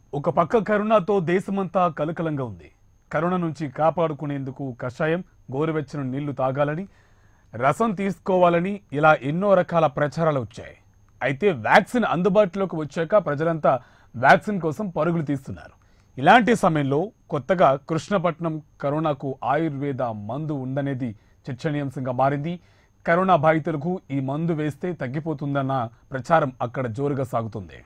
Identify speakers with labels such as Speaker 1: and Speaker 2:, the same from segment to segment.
Speaker 1: ఒక పక్క కరోనాతో దేశమంతా కలకలంగా ఉంది కరోనా నుంచి కాపాడుకునేందుకు కషాయం గోరువెచ్చని నీళ్లు తాగాలని రసం తీసుకోవాలని ఇలా ఎన్నో రకాల ప్రచారాలు వచ్చాయి అయితే వ్యాక్సిన్ అందుబాటులోకి వచ్చాక ప్రజలంతా వ్యాక్సిన్ కోసం పరుగులు తీస్తున్నారు ఇలాంటి సమయంలో కొత్తగా కృష్ణపట్నం కరోనాకు ఆయుర్వేద మందు ఉందనేది చర్చనీయాంశంగా మారింది కరోనా బాధితులకు ఈ మందు వేస్తే తగ్గిపోతుందన్న ప్రచారం అక్కడ జోరుగా సాగుతుంది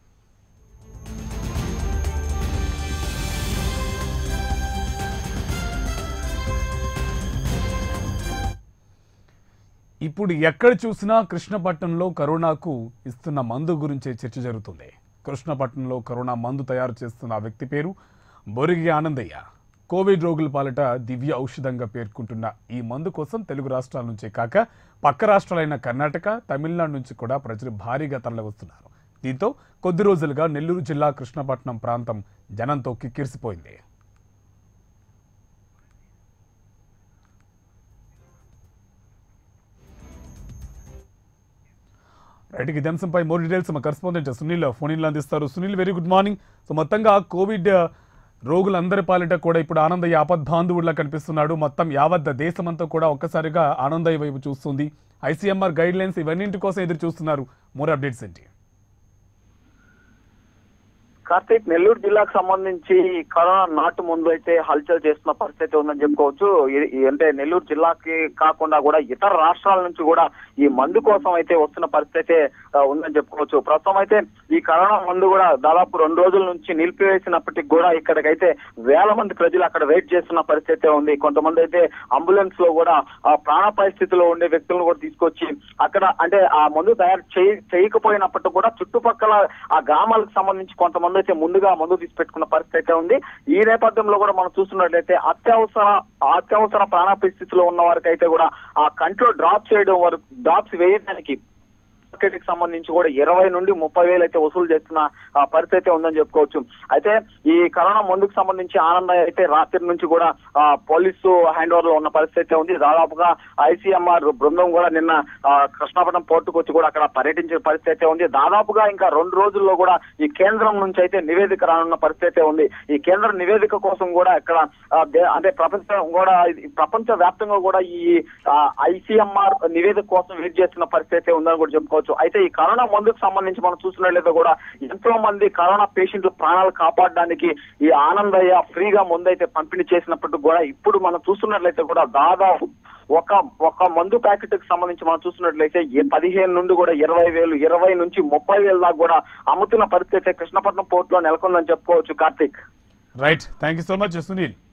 Speaker 1: ఇప్పుడు ఎక్కడ చూసినా కృష్ణపట్నంలో కరోనాకు ఇస్తున్న మందు గురించే చర్చ జరుగుతుంది కృష్ణపట్నంలో కరోనా మందు తయారు చేస్తున్న ఆ వ్యక్తి పేరు బొరిగి ఆనందయ్య కోవిడ్ రోగుల పాలిట దివ్య ఔషధంగా పేర్కొంటున్న ఈ మందు కోసం తెలుగు రాష్ట్రాల నుంచే కాక పక్క రాష్ట్రాలైన కర్ణాటక తమిళనాడు నుంచి కూడా ప్రజలు భారీగా తరలివస్తున్నారు దీంతో కొద్ది రోజులుగా నెల్లూరు జిల్లా కృష్ణపట్నం ప్రాంతం జనంతో కిక్కిరిసిపోయింది రైట్ ఇదే అంశంపై మోర్ డీటెయిల్స్ మా కరెస్పాండెంట్ సునీల్ ఫోన్ ఇన్లో అందిస్తారు Sunil very good morning so మొత్తంగా కోవిడ్ రోగులందరి పాలిట కూడా ఇప్పుడు ఆనందయ్య ఆపద్బాంధవుడిలా కనిపిస్తున్నాడు మొత్తం యావత్ దేశమంతా కూడా ఒక్కసారిగా ఆనందయ్య వైపు చూస్తుంది ఐసీఎంఆర్ గైడ్ లైన్స్ ఇవన్నింటి కోసం ఎదురు చూస్తున్నారు మోర్ అప్డేట్స్ ఏంటి
Speaker 2: కార్తీక్ నెల్లూరు జిల్లాకు సంబంధించి కరోనా నాటు ముందు అయితే హల్చల్ చేస్తున్న పరిస్థితి ఉందని చెప్పుకోవచ్చు ఇది- ఈ అంటే నెల్లూరు జిల్లాకి కాకుండా కూడా ఇతర రాష్ట్రాల నుంచి కూడా ఈ మందు కోసం అయితే వస్తున్న పరిస్థితి ఆ, ఉందని చెప్పుకోవచ్చు ప్రస్తుతం అయితే ఈ కరోనా మందు కూడా దాదాపు రెండు రోజుల నుంచి నిలిపివేసినప్పటికీ కూడా ఇక్కడికైతే వేల మంది ప్రజలు అక్కడ వెయిట్ చేస్తున్న పరిస్థితి ఉంది కొంతమంది అయితే అంబులెన్స్ లో కూడా ఆ ప్రాణాపాయ స్థితిలో ఉండే వ్యక్తులను కూడా తీసుకొచ్చి అక్కడ అంటే ఆ మందు తయారు చేయ చేయకపోయినప్పటికీ కూడా చుట్టుపక్కల ఆ గ్రామాలకు సంబంధించి కొంతమంది అయితే ముందుగా మందు తీసి పెట్టుకున్న పరిస్థితి అయితే ఉంది ఈ నేపథ్యంలో కూడా మనం చూస్తున్నట్లయితే అత్యవసర అత్యవసర ప్రాణాపాయ స్థితిలో ఉన్న వారికి అయితే కూడా ఆ కంట్లో డ్రాప్ చేయడం వరకు డ్రాప్స్ వేయడానికి మార్కెట్ కి సంబంధించి కూడా ఇరవై నుండి ముప్పై వేలు అయితే వసూలు చేస్తున్న ఆ, పరిస్థితి అయితే ఉందని చెప్పుకోవచ్చు అయితే ఈ కరోనా మందుకు సంబంధించి ఆనంద అయితే రాత్రి నుంచి కూడా ఆ, పోలీసు హ్యాండ్ ఓవర్ లో ఉన్న పరిస్థితి అయితే ఉంది దాదాపుగా ఐసీఎంఆర్ బృందం కూడా నిన్న ఆ, కృష్ణాపట్నం పోర్టుకు వచ్చి కూడా అక్కడ పర్యటించిన పరిస్థితి అయితే ఉంది దాదాపుగా ఇంకా రెండు రోజుల్లో కూడా ఈ కేంద్రం నుంచి అయితే నివేదిక రానున్న పరిస్థితి అయితే ఉంది ఈ కేంద్ర నివేదిక కోసం కూడా ఇక్కడ ఆ, దే- అంటే ప్రపంచం కూడా ఇది- ప్రపంచ వ్యాప్తంగా కూడా ఈ ఐసీఎంఆర్ నివేదిక కోసం వెయిట్ చేస్తున్న పరిస్థితి అయితే ఉందని కూడా చెప్పుకోవచ్చు అయితే ఈ కరోనా మందుకు సంబంధించి మనం చూసినట్లయితే కూడా ఎంతో మంది కరోనా పేషెంట్ల ప్రాణాలు కాపాడడానికి ఈ ఆనందయ్య ఫ్రీగా ముందైతే పంపిణీ చేసినప్పటికీ కూడా ఇప్పుడు మనం చూస్తున్నట్లయితే కూడా దాదాపు ఒక ఒక మందు ప్యాకెట్ కి సంబంధించి మనం చూస్తున్నట్లయితే ఈ పదిహేను నుండి కూడా ఇరవై వేలు ఇరవై నుంచి ముప్పై వేల దాకా కూడా అమ్ముతున్న పరిస్థితి అయితే కృష్ణపట్నం పోర్ట్ లో నెలకొందని చెప్పుకోవచ్చు Karthik
Speaker 1: right thank you so much Sunil